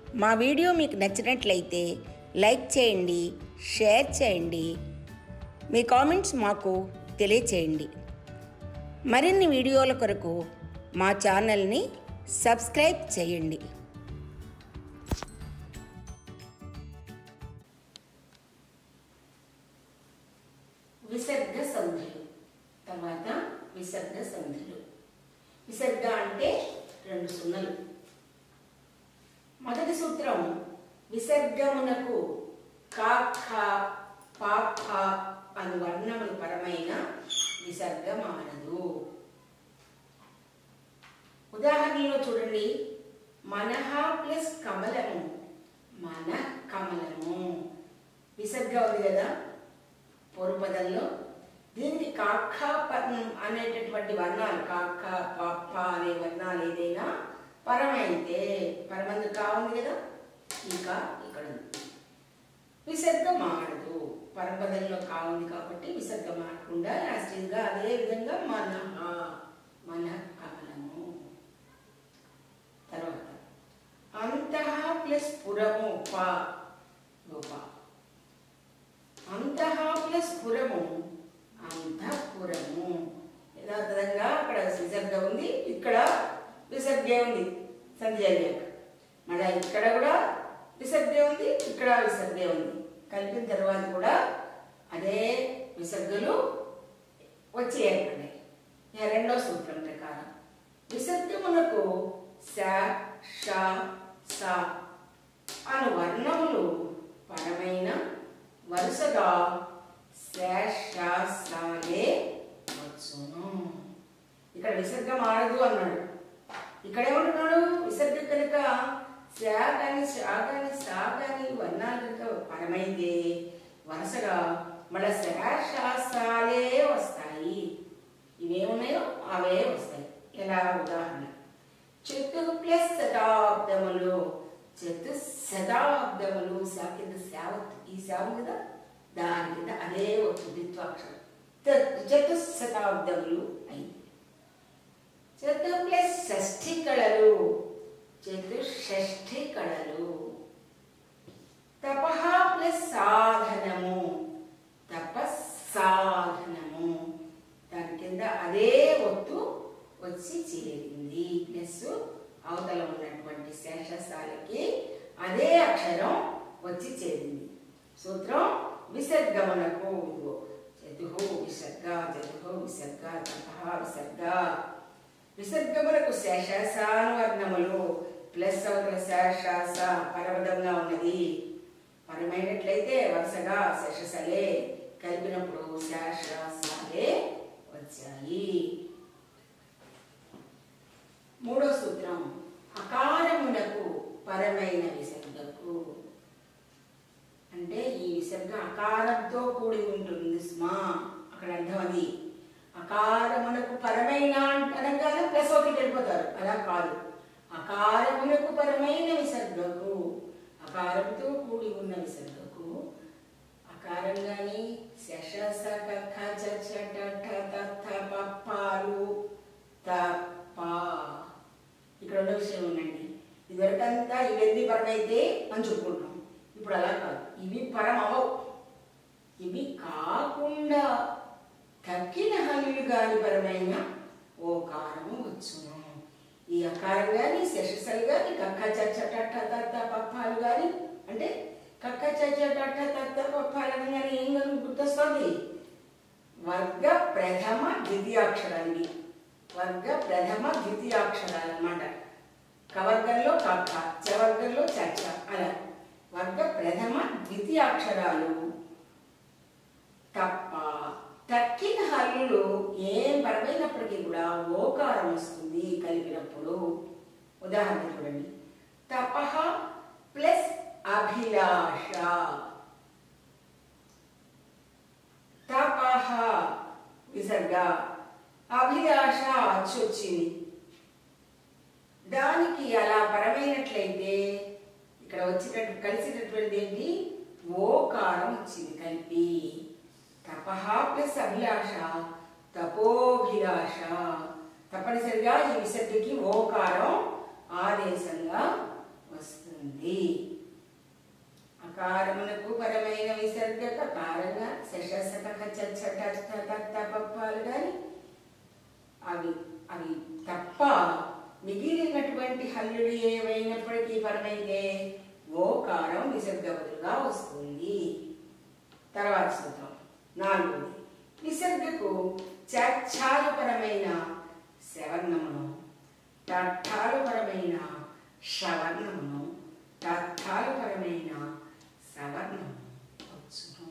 మా వీడియో మీకు నచ్చినట్లయితే లైక్ చేయండి షేర్ చేయండి మీ కామెంట్స్ మాకు తెలియచేయండి మరిన్ని వీడియోల కొరకు మా ఛానల్ని సబ్స్క్రైబ్ చేయండి విసర్గ సంధులు తర్వాత విసర్గ సంధులు విసర్గ అంటే రెండు సున్నలు మొదటి సూత్రం విసర్గమునకు కా ఖ పా ఫ అను వర్ణములు పరమైన విసర్గమానదు ఉదాహరణలో చూడండి మనహ ప్లస్ కమలము మన కమలము విసర్గ ఉంది కదా పూర్వపదంలో దీనికి కాఖ పద్నం అనేటటువంటి వర్ణాలు కాఖ పప్ప అనే వర్ణాలు ఏదైనా పరమైతే పరమందు కా ఉంది కదా ఇంకా ఇక్కడ ఉంది విసర్గం ఆడదు పరపదంలో కా ఉంది కాబట్టి విసర్గం ఆడకుండా యాస్టిజ్గా అదే విధంగా మన మన కమలము తర్వాత అంతః ప్లస్ పురము పా గోప అంతః ప్లస్ పురము అంతఃపురము యథార్థంగా అక్కడ విసర్గ ఉంది ఇక్కడ విసర్గే ఉంది సంధి జరిగాక మళ్ళీ ఇక్కడ కూడా విసర్గే ఉంది ఇక్కడ విసర్గే ఉంది కలిపిన తర్వాత కూడా అదే విసర్గలు వచ్చేయండి ఇక రెండో సూత్రం ప్రకారం విసర్గమునకు స ష స అను వర్ణములు పరమైన వరుసగా శేషాలే వచ్చును ఇక్కడ విసర్గం ఆడదు అన్నాడు ఇక్కడ ఏమంటున్నాడు విసర్గ కనుక శా కానీ షా కానీ సా కానీ వర్ణాలు కనుక పరమైతే వరుసగా మళ్ళీ శేషాసాలే వస్తాయి ఇవేమున్నాయో అవే వస్తాయి ఎలా ఉదాహరణ చెత్తు ప్లస్ శతాబ్దములు చెత్తు శతాబ్దములు శా కింద శావత్ ఈ శావం కదా దాని కింద అదే వస్తుంది ద్విత్వాక్షరం చతుశతాబ్దములు అయింది చతు ప్లస్ షష్ఠి కళలు చతుషష్ఠి కళలు తపహ ప్లస్ సాధనము తపస్సాధనము దాని కింద అదే ఒత్తు వచ్చి చేరింది ప్లస్ అవతల ఉన్నటువంటి శేషసాలకి అదే అక్షరం వచ్చి చేరింది సూత్రం విసర్గమనకు ఇదిగో చతుహు విసర్గ చతుహు విసర్గ తపహ విసర్గ విసర్గములకు శేషాసాను వర్ణములు ప్లస్ అవతల శేషాస పరపదంగా ఉన్నది పరమైనట్లయితే వరుసగా శేషసలే కలిపినప్పుడు శేషాసాలే వచ్చాయి మూడో సూత్రం అకారమునకు పరమైన విసర్గకు అంటే ఈ విసర్గ అకారంతో కూడి ఉంటుంది స్మా అక్కడ అర్థం అది అకారమునకు పరమైన అనగానే ప్లస్ ఒకటి వెళ్ళిపోతారు అలా కాదు అకారమునకు పరమైన విసర్గకు అకారంతో కూడి ఉన్న విసర్గకు అకారం కానీ శశ స కఖ చ ఛ ట ఠ త థ ప పాలు త ప ఇక్కడ ఉన్న విషయం ఉందండి ఇదివరకంతా ఇవన్నీ పరమైతే అని చెప్పుకుంటాం ఇప్పుడు అలా కాదు ఇవి పరం అవవు ఇవి కాకుండా తక్కిన హల్లులు గాని పరమైన ఓకారము వచ్చును ఈ అకారం కానీ శశసలు కానీ కక్క చచ్చ టట్ట తత్త పప్పాలు కానీ అంటే కక్క చచ్చ టట్ట తత్త పప్పాలు కానీ ఏం కానీ గుర్తొస్తుంది వర్గ ప్రథమ ద్వితీయాక్షరాలు ఇవి వర్గ ప్రథమ ద్వితీయాక్షరాలు అన్నమాట కవర్గంలో కక్క చవర్గంలో చచ్చ అలా వర్గ ప్రథమ ద్వితీయాక్షరాలు తప్ప తక్కిన హల్లులు ఏం పరమైనప్పటికీ కూడా ఓకారం వస్తుంది కలిపినప్పుడు ఉదాహరణ చూడండి తపహ ప్లస్ అభిలాష తపహ విసర్గ అభిలాష అచ్చొచ్చింది దానికి అలా పరమైనట్లయితే ఇక్కడ వచ్చినట్టు కలిసినటువంటి ఏంటి ఓకారం వచ్చింది కలిపి తపహ ప్లస్ అభిలాష తపోభిలాష తప్పనిసరిగా ఈ విసర్గకి ఓకారం ఆదేశంగా వస్తుంది అకారమునకు పరమైన విసర్గక కారంగా శశసక పప్పాలు కానీ అవి అవి తప్ప మిగిలినటువంటి హల్లుడు ఏవైనప్పటికీ పరమైతే ఓ కారం విసర్గ బదులుగా వస్తుంది తర్వాత సూత్రం నాలుగోది విసర్గకు చర్చాలపరమైన శవర్ణమును తర్థాలపరమైన శ్రవర్ణమును తర్థాలపరమైన సవర్ణము వచ్చును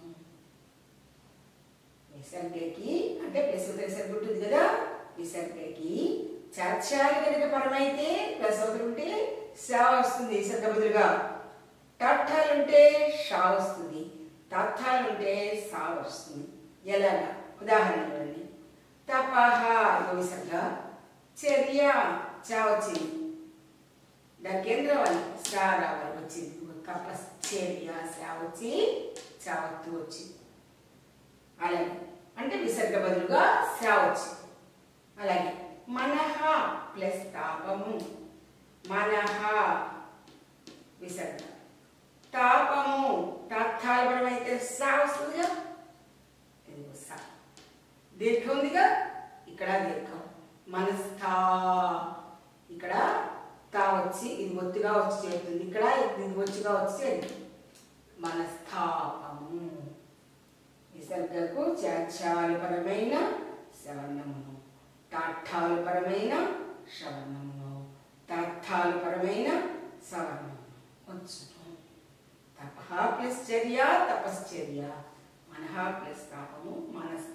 విసర్గకి అంటే ప్రసూత విసర్గ ఉంటుంది కదా విసర్గకి చర్చాలు కనుక పరమైతే ప్రసూతులు ఉంటే సా వస్తుంది విసర్గ బదులుగా టట్టాలుంటే షా వస్తుంది తత్తాలుంటే సా వస్తుంది ఎలాగా ఉదాహరణ ఇవ్వండి తపహ ఇదో విసర్గ చర్య చా వచ్చింది దాని కేంద్రం రావాలి సా రావాలి వచ్చింది తపశ్చర్య సా వచ్చి చావత్తు వచ్చింది అలాగే అంటే విసర్గ బదులుగా సా వచ్చింది అలాగే మనహ ప్లస్ తాపము మనహ విసర్గ తాపము తాత్కాలపరం అయితే సా వస్తుందిగా ఇదిగో సా దీర్ఘం ఉందిగా ఇక్కడ దీర్ఘం మనస్థా ఇక్కడ తా వచ్చి ఇది ఒత్తుగా వచ్చి చేరుతుంది ఇక్కడ ఇది ఒత్తుగా వచ్చి చేరుతుంది మనస్థాపము విసర్గకు చాచాలపరమైన శ్రవణమును తాఠాలపరమైన శ్రవణమును తార్థాలపరమైన సవర్ణమును వచ్చును తప ప్లస్ చర్య తపశ్చర్య మనః ప్లస్ తాపము మనస్